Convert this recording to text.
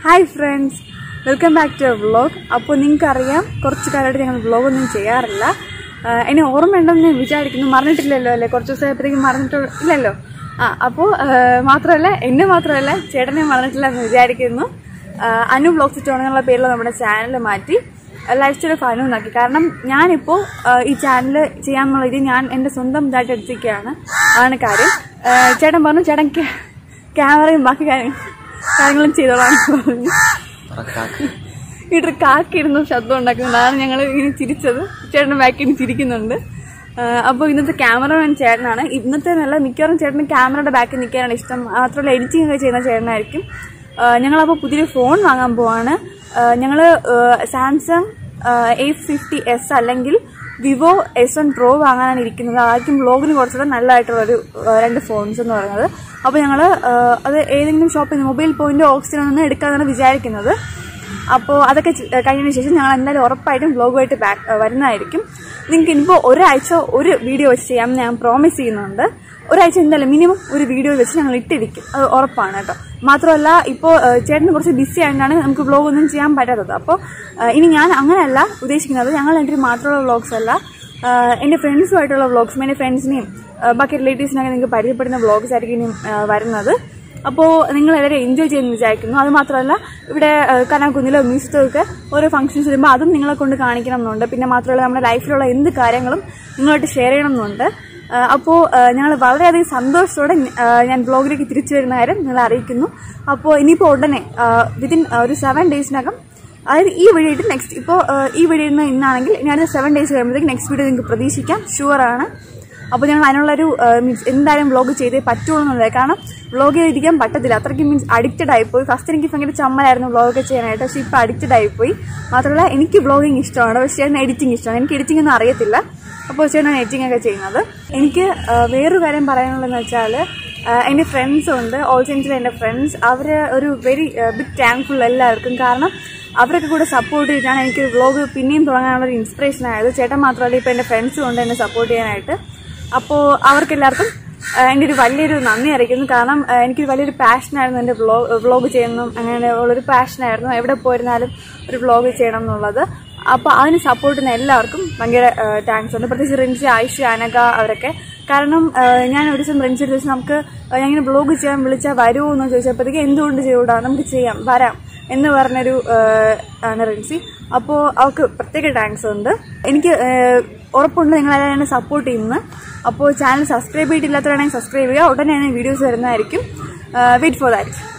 hi friends welcome back to vlog അപ്പോൾ നിങ്ങൾക്കറിയാം കുറച്ച് കാലമായിട്ട് ഞങ്ങൾ വ്ളോഗൊന്നും ചെയ്യാറില്ല ആഹ് എന്നെ ഓർമ്മയുണ്ടെന്ന് ഞാൻ വിചാരിക്കുന്നു മറന്നിട്ടില്ലല്ലോ അല്ലേ കുറച്ച് ദിവസമായപ്പോഴത്തേക്കും മറന്നിട്ട് ഇല്ലല്ലോ ആ അപ്പോൾ മാത്രമല്ല എന്നെ മാത്രമല്ല ചേട്ടനെ മറന്നിട്ടില്ല എന്ന് വിചാരിക്കുന്നു ആഹ് അനു വ്ളോഗ്സ് ടോണെന്നുള്ള പേരിൽ നമ്മുടെ ചാനൽ മാറ്റി ലൈഫ് സ്റ്റൈൽ ഓഫ് അനു എന്നാക്കി കാരണം ഞാനിപ്പോൾ ആഹ് ഈ ചാനൽ ചെയ്യാമെന്നുള്ള ഇത് ഞാൻ എൻ്റെ സ്വന്തം ഇതായിട്ട് എടുത്തിരിക്കുകയാണ് ആണ് കാര്യം ആഹ് ചേട്ടൻ പറഞ്ഞു ചേട്ടൻ ക്യാ- ക്യാമറയും ബാക്കി കാര്യം കാര്യങ്ങളും ചെയ്തോളാം പറഞ്ഞു വീട്ടിൽ കാക്കിരുന്ന് ശബ്ദം ഉണ്ടാക്കുന്നതാണ് ഞങ്ങൾ ഇങ്ങനെ ചിരിച്ചത് ചേട്ടൻ ബാക്കിന് ചിരിക്കുന്നുണ്ട് അപ്പോൾ ഇന്നത്തെ ക്യാമറമാൻ ചേട്ടനാണ് ഇന്നത്തെ നല്ല മിക്കവാറും ചേട്ടന് ക്യാമറയുടെ ബാക്കിൽ നിൽക്കാനാണ് ഇഷ്ടം മാത്രമല്ല എഡിറ്റിംഗ് ഒക്കെ ചെയ്യുന്ന ചേട്ടനായിരിക്കും ഞങ്ങളപ്പോൾ പുതിയൊരു ഫോൺ വാങ്ങാൻ പോവാണ് ഞങ്ങൾ സാംസങ് എയ്റ്റ് ഫിഫ്റ്റി എസ് അല്ലെങ്കിൽ വിവോ എസ് വൺ പ്രോ വാങ്ങാനാണ് ഇരിക്കുന്നത് ആദ്യം വ്ലോഗിന് കുറച്ചുകൂടെ നല്ലതായിട്ടുള്ളൊരു ആ, രണ്ട് ഫോൺസ് എന്ന് പറയുന്നത് അപ്പോൾ ഞങ്ങൾ അത് ഏതെങ്കിലും ഷോപ്പിൽ നിന്ന് മൊബൈൽ പോയിന്റ് ഓക്സിജൻ നിന്ന് എടുക്കാമെന്നാണ് വിചാരിക്കുന്നത് അപ്പോൾ അതൊക്കെ ചെ- കഴിഞ്ഞതിന് ശേഷം ഞങ്ങൾ എന്തായാലും ഉറപ്പായിട്ടും വ്ലോഗുമായിട്ട് ബാക്ക് വരുന്നതായിരിക്കും നിങ്ങൾക്ക് ഇനിയിപ്പോൾ ഒരാഴ്ച ഒരു വീഡിയോ വെച്ച് ചെയ്യാമെന്ന് ഞാൻ പ്രോമിസ് ചെയ്യുന്നുണ്ട് ഒരാഴ്ച എന്തായാലും മിനിമം ഒരു വീഡിയോ വെച്ച് ഞങ്ങൾ ഇട്ടിരിക്കും അത് ഉറപ്പാണ് കേട്ടോ മാത്രമല്ല ഇപ്പോൾ ചേട്ടന് കുറച്ച് ബിസി ആയതുകൊണ്ടാണ് നമുക്ക് വ്ലോഗ് ഒന്നും ചെയ്യാൻ പറ്റാത്തത് അപ്പോൾ ഇനി ഞാൻ അങ്ങനെയല്ല ഉദ്ദേശിക്കുന്നത് ഞങ്ങൾ എൻ്റെ മാത്രമുള്ള വ്ലോഗ്സ് അല്ല ആഹ് എൻ്റെ ഫ്രണ്ട്സുമായിട്ടുള്ള വ്ളോഗ്സും എൻ്റെ ഫ്രണ്ട്സിനെയും ആഹ് ബാക്കി റിലേറ്റീവ്സിനൊക്കെ നിങ്ങൾക്ക് പരിചയപ്പെടുന്ന വ്ളോഗ്സ് ആയിരിക്കും ഇനി ആഹ് വരുന്നത് അപ്പോൾ നിങ്ങൾ എല്ലാവരും എൻജോയ് ചെയ്യുമെന്ന് വിചാരിക്കുന്നു അത് മാത്രമല്ല ഇവിടെ കനാകുന്നിലോ മ്യൂസിക്കോ ഒക്കെ ഓരോ ഫംഗ്ഷൻസ് വരുമ്പോൾ അതും നിങ്ങളെ കൊണ്ട് കാണിക്കണം എന്നുണ്ട് പിന്നെ മാത്രമല്ല നമ്മുടെ ലൈഫിലുള്ള എന്ത് കാര്യങ്ങളും നിങ്ങളായിട്ട് ഷെയർ ചെയ്യണം എന്നുണ്ട് ആഹ് അപ്പോൾ ഞങ്ങൾ വളരെയധികം സന്തോഷത്തോടെ ആഹ് ഞാൻ ബ്ലോഗിലേക്ക് തിരിച്ചു വരുന്ന കാര്യം നിങ്ങൾ അറിയിക്കുന്നു അപ്പോൾ ഇനിയിപ്പോൾ ഉടനെ വിതിൻ ഒരു സെവൻ ഡേയ്സിനകം അതായത് ഈ വീഡിയോ ഇട്ട് നെക്സ്റ്റ് ഇപ്പോൾ ഈ വീഡിയോ ഇന്ന് ഇന്നാണെങ്കിൽ ഇനി അടുത്ത സെവൻ ഡേയ്സ് കഴിയുമ്പോഴത്തേക്ക് നെക്സ്റ്റ് വീഡിയോ നിങ്ങൾക്ക് പ്രതീക്ഷിക്കാം ഷുവറാണ് അപ്പോൾ ഞങ്ങൾ അതിനുള്ളൊരു മീൻസ് എന്തായാലും വ്ളോഗ് ചെയ്തേ പറ്റുള്ളൂ എന്നുള്ളത് കാരണം വ്ളോഗ് ചെയ്തിരിക്കാൻ പറ്റത്തില്ല അത്രയ്ക്ക് മീൻസ് അഡിക്റ്റഡ് ആയിപ്പോയി ഫസ്റ്റ് എനിക്ക് ഭയങ്കര ചമ്മലായിരുന്നു വ്ളോഗൊക്കെ ചെയ്യാനായിട്ട് പക്ഷേ ഇപ്പോൾ അഡിക്റ്റഡ് ആയിപ്പോയി മാത്രമല്ല എനിക്ക് വ്ളോഗിങ് ഇഷ്ടമാണ് പക്ഷേ ചേട്ടൻ എഡിറ്റിംഗ് ഇഷ്ടമാണ് എനിക്ക് എഡിറ്റിംഗ് ഒന്നും അറിയത്തില്ല അപ്പോൾ ചേട്ടൻ എഡിറ്റിംഗ് ഒക്കെ ചെയ്യുന്നത് എനിക്ക് ആ, വേറൊരു കാര്യം പറയാനുള്ളതെന്ന് വെച്ചാൽ എൻ്റെ ഫ്രണ്ട്സും ഉണ്ട് ഓൾ സെൻസിലെ എൻ്റെ ഫ്രണ്ട്സ് അവർ ഒരു വെരി ബിഗ് താങ്ക്ഫുൾ എല്ലാവർക്കും കാരണം അവരൊക്കെ കൂടെ സപ്പോർട്ട് ചെയ്തിട്ടാണ് എനിക്ക് വ്ളോഗ് പിന്നെയും തുടങ്ങാനുള്ള ഒരു ഇൻസ്പിറേഷൻ ആയത് ചേട്ടൻ മാത്രമല്ല ഇപ്പോൾ എൻ്റെ ഫ്രണ്ട്സും ഉണ്ട് എന്നെ സപ്പോർട്ട് ചെയ്യാനായിട്ട് അപ്പോൾ അവർക്കെല്ലാവർക്കും ആ, എൻ്റെ ഒരു വലിയൊരു നന്ദി അറിയിക്കുന്നു കാരണം ആ, എനിക്കൊരു വലിയൊരു പാഷനായിരുന്നു എൻ്റെ വ്ളോഗ് വ്ളോഗ് ചെയ്യണം അങ്ങനെ ഉള്ളൊരു പാഷനായിരുന്നു എവിടെ പോയിരുന്നാലും ഒരു വ്ളോഗ് ചെയ്യണം എന്നുള്ളത് അപ്പോൾ അതിന് സപ്പോർട്ട് ചെയ്യുന്ന എല്ലാവർക്കും ഭയങ്കര താങ്ക്സ് ഉണ്ട് പ്രത്യേകിച്ച് റിൻസി ആയിഷ അനക അവരൊക്കെ കാരണം ആ, ഞാൻ ഒരു ദിവസം റിൻസി ഒരു ദിവസം നമുക്ക് ആ, ഞാൻ ഇങ്ങനെ ബ്ലോഗ് ചെയ്യാൻ വിളിച്ചാൽ വരുമോ എന്ന് ചോദിച്ചപ്പോഴത്തേക്ക് എന്തുകൊണ്ട് ചെയ്യൂടാ നമുക്ക് ചെയ്യാം വരാം എന്ന് പറഞ്ഞൊരു ആ, ആണ് റിൻസി അപ്പോൾ അവൾക്ക് പ്രത്യേക താങ്ക്സ് ഉണ്ട് എനിക്ക് ആ, ഉറപ്പുണ്ട് നിങ്ങളെല്ലാം എന്നെ സപ്പോർട്ട് ചെയ്യുന്നത് അപ്പോൾ ചാനൽ സബ്സ്ക്രൈബ് ചെയ്തിട്ടില്ലാത്തവരാണെങ്കിൽ സബ്സ്ക്രൈബ് ചെയ്യുക ഉടനെ തന്നെ വീഡിയോസ് വരുന്നതായിരിക്കും വെയിറ്റ് ഫോർ ദാറ്റ്